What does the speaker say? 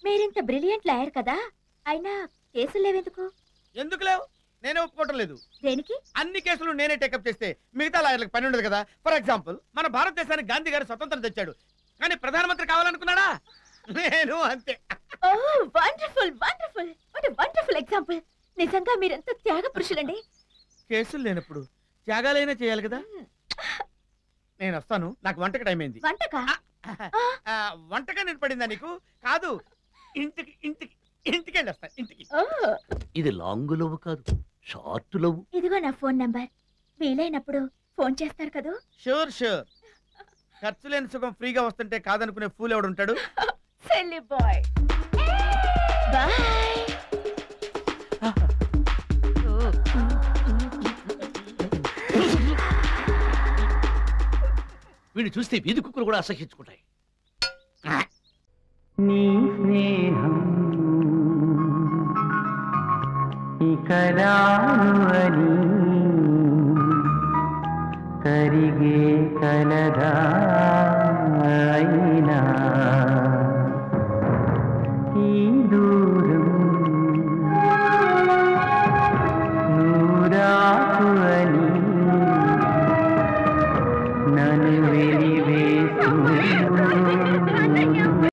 మీరింత brilliant lawyer కదా అయినా కేసులు లేవెందుకు ఎందుకు లేవు నేనే ఒప్పుకోవటం లేదు దేనికి అన్ని కేసులు నేనే టేకప్ చేస్తే మిగతా లాయర్లకు పని ఉండదు కదా ఫర్ ఎగ్జాంపుల్ మన భారతదేశానికి గాంధీ గారు స్వతంత్రం తెచ్చాడు కానీ ప్రధానమంత్రి కావాలనుకున్నాడా నేను అంతే oh wonderful wonderful what wonderful example నిజంగా మీరెంత త్యాగ పురుషులండి కేసులు లేనప్పుడు త్యాగాలైనా చేయాలి కదా నేను వస్తాను నాకు వంటకి టైం అయింది వంటకా ఆ, వంటగా నేను పడిందా నీకు కాదు ఇంటికి ఇంటికి ఇంటికి వెళ్ళి వస్తాను ఇంటికి ఓ ఇది లాంగ్ లవ్ కాదు షార్ట్ లవ్ ఇదిగో నా ఫోన్ నంబర్ వీలైనప్పుడు ఫోన్ చేస్తారు కదూ షూర్ షూర్ ఖర్చు లేని సుఖం ఫ్రీగా వస్తుంటే కాదనుకునే ఫూల్ ఎవడు ఉంటాడు సిల్లీ బాయ్ బాయ్ వీడిని చూస్తే వీధి కుక్కలు కూడా అసహించుకుంటాయి నీ స్నేహం ఇక రాను అని కరిగే కలదా